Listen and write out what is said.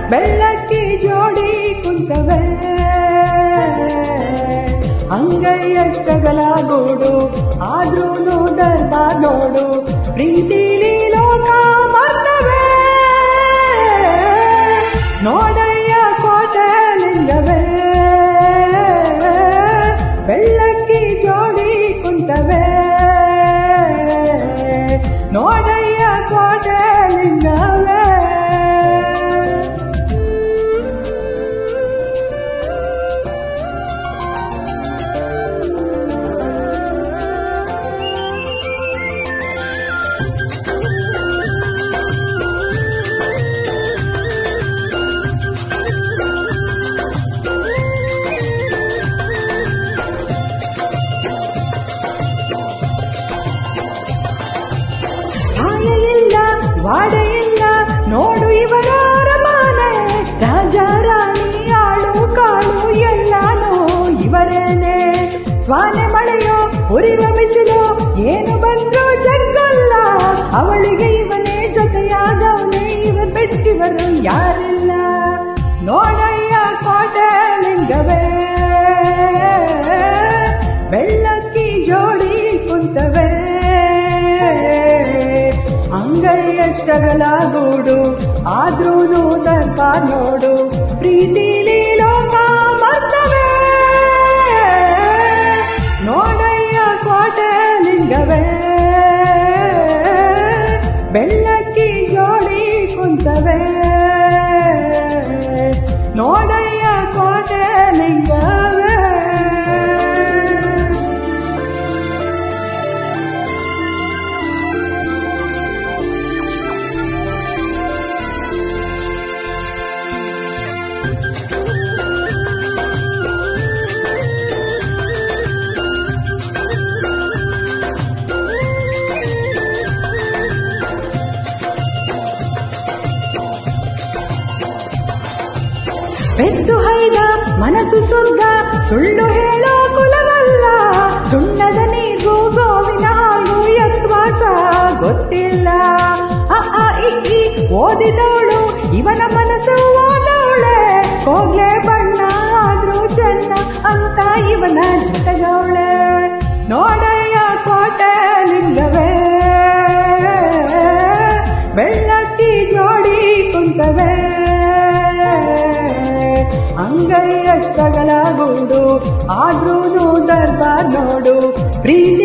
ಬೆಳ್ಳಕ್ಕಿ ಜೋಡಿ ಕುಂತವೆ ಅಂಗೈಯಷ್ಟಗಲ ಗೂಡು ಆದ್ರೂನು ದರ್ಬಾರ್ ನೋಡು ಪ್ರೀತಿಲಿ ಲೋಕ ಮರ್ತವೆ ನೋಡಯ್ಯ ಕೋಟೆ ಲಿಂಗವೇ ಬೆಳ್ಳಕ್ಕಿ ಜೋಡಿ ಕುಂತವೆ ನೋಡಯ್ಯ ಕೋಟೆ ಲಿಂಗವೇ ಆಯ ಇಲ್ಲ ವಾಡ ಇಲ್ಲ ನೋಡು ಇವರ ಅರಮಾನೆ ರಾಜ ರಾಣಿ ಆಳು ಕಾಳು ಎಲ್ಲಾನು ಇವರೇನೆ ಸ್ವಾನೆ ಮಳೆಯೋ ಉರಿವ ಬಿಸಿಲು ಏನು ಬಂದ್ರು ಜಗ್ಗಲ್ಲ ಅವಳಿಗೆ ಇವನೇ ಜೊತೆಯಾಗವನೇ ಇವ ಬಿಟ್ಟಿವರು ಯಾರಿಲ್ಲ ನೋಡಯ್ಯ ಕೋಟೆ ಲಿಂಗವೇ ಬೆಳ್ಳಕ್ಕಿ ಜೋಡಿ ಕುಂತವೆ ಅಂಗೈಯಷ್ಟಗಲ ಗೂಡು ಆದ್ರೂನು ದರ್ಬಾರ್ ನೋಡು ಪ್ರೀತಿಲಿ ಲೋಕ ಮರ್ತವೆ ನೋಡಯ್ಯ ಕೋಟೆ ಲಿಂಗವೇ ಬೆಳ್ಳಕ್ಕಿ ಜೋಡಿ ಕುಂತವೆ ನೋಡಯ್ಯ ಕೋಟೆ ಲಿಂಗವೇ ಬೆದ್ದು ಹೈದ ಮನಸ್ಸು ಸುದ್ದ ಸುಳ್ಳು ಹೇಳೋ ಕುಲವಲ್ಲ ಸುಣ್ಣದ ನೀರು ಗೋವಿನ ಹಾಲು ಯತ್ವಾಸ ಗೊತ್ತಿಲ್ಲ ಅ ಆ ಇ ಈ ಓದಿದವಳು ಇವನ ಮನಸ್ಸು ಓದವಳೆ ಹೋಗ್ಲೆ ಬಣ್ಣ ಆದ್ರೂ ಚೆನ್ನ ಅಂತ ಇವನ ಜೊತೆಗವಳೆ ನೋಡಯ್ಯ ಕೋಟೆ ಲಿಂಗವೇ ಬೆಳ್ಳಕ್ಕಿ ಜೋಡಿ ಕುಂತವೆ ಅಂಗೈಯಷ್ಟಗಲ ಗೂಡು ಆದ್ರೂನು ದರ್ಬಾರ್ ನೋಡು ಪ್ರೀತಿ